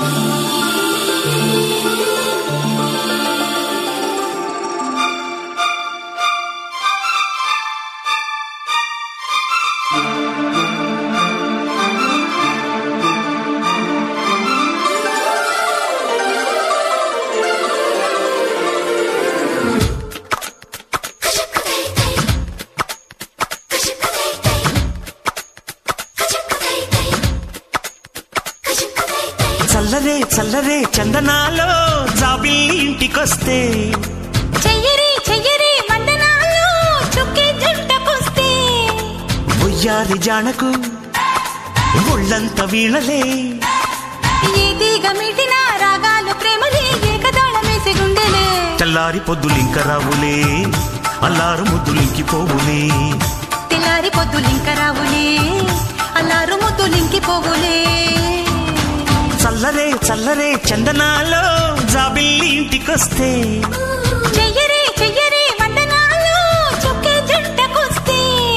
చల్లరే చల్లరే చందనాలో జాబిల్లి ఇంటికొస్తే చెయ్యరి చెయ్యరి మందనాలు చుక్కి జంటకొస్తే ఉయ్యారి జానకు ఒళ్ళంత వీణలే ఏదిగ మిటిన రాగాలు ప్రేమలే ఏకదాళమేసి గుండెలే తెల్లారి పొద్దులింక రావులే అల్లారు ముద్దులింకి పోవులే తెల్లారి పొద్దులింక రావులే అల్లారు ముద్దులింకి పోవులే చల్లరే చల్లరే చందనాలో జాబిల్లి ఇంటికొస్తే చెయ్యరి చెయ్యరి వందనాలు చుక్కి జంటకొస్తే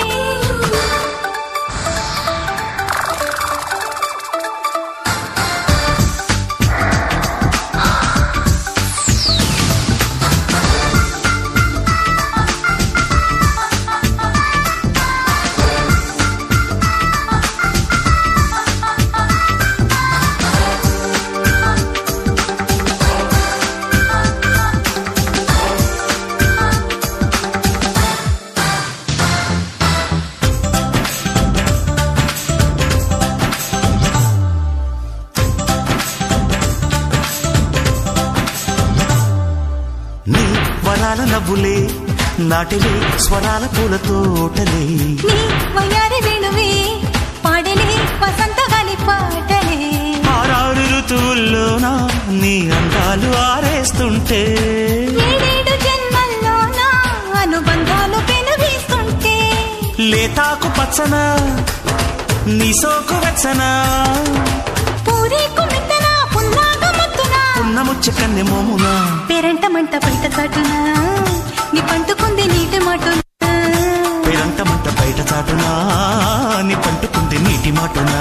నీ వరాల నవ్వులే నాటిలే స్వరాల పూల తోటలే నీ వయ్యారి వేణువే పాడలే వసంత గాలి పాటలే ఆరారు ఋతువుల్లోనా నీ అందాలు ఆరేస్తుంటే ఏడేడు జన్మల్లోన అనుబంధాలు పెనువీస్తుంటే లేతాకు పచ్చన నీ సోకు వెచ్చన పూరేకు మిత్తన పున్నాగ మత్తున ఉన్న ముచ్చ కన్నె మోమున పేరంట మంట బయట చాటున నీ పంటుకుంది నీటి మాటున పేరంట మంట బయట చాటునా నీ పంటుకుంది నీటి మాటునా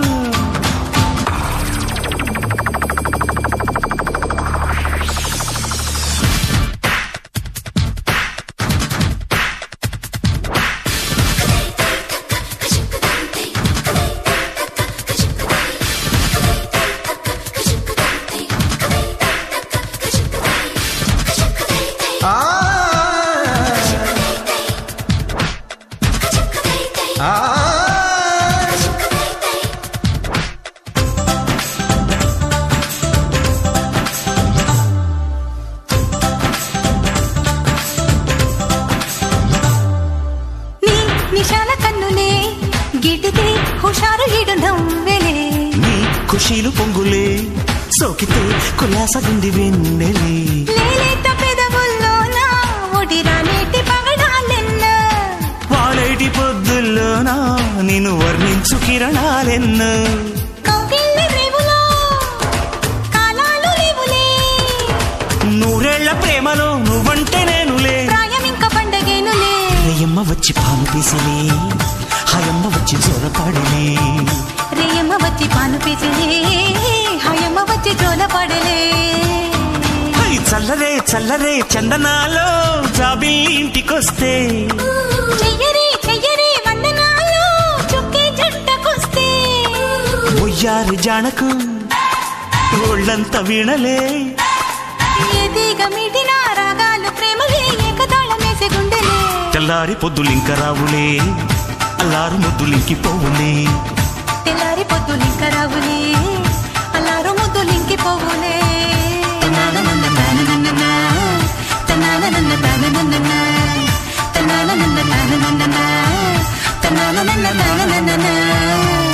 నీ నిశాల కన్నులే గిటితే హుషారు ఈడు నవ్వెలే నీ ఖుషీలు పొంగులే సోకితే కులాసగుంది వెన్నెలే లేలేత పెదవుల్లోన ఒడిరానేటి పగడాలెన్న వాడేటి పొద్దుల్లోనా నిన్ను వర్ణించు కిరణాలెన్నో కౌగిళ్ళ రేవులో కాలాలు లేవులే నూరేళ్ల ప్రేమలో నువ్వంటే నేనులే ప్రాయం ఇంకా పండగేనులే రేయమ్మ వచ్చి పాము తీసిలే హాయమ్మ వచ్చి జోలపాడలే రేయమ్మ వచ్చి పాను పేచలే హాయమ్మ వచ్చి జోల పడలే హై చల్లరే చల్లరే చందనాలో జాబి ఇంటికొస్తే చెయ్యరి చెయ్యరి వందనాలు చుక్కే జంటకొస్తే ఉయ్యారి జానకు ఒళ్ళంత వీణలే ఏదిగ మిటిన రాగాలు ప్రేమలే ఏకతాళమేసే గుండెలే తెల్లారి పొద్దులింక రావులే అల్లారు ముద్దులింకి పోవులే తెల్లారి పొద్దులింక రావులే అల్లారు ముద్దులింకి పోవులే తనాల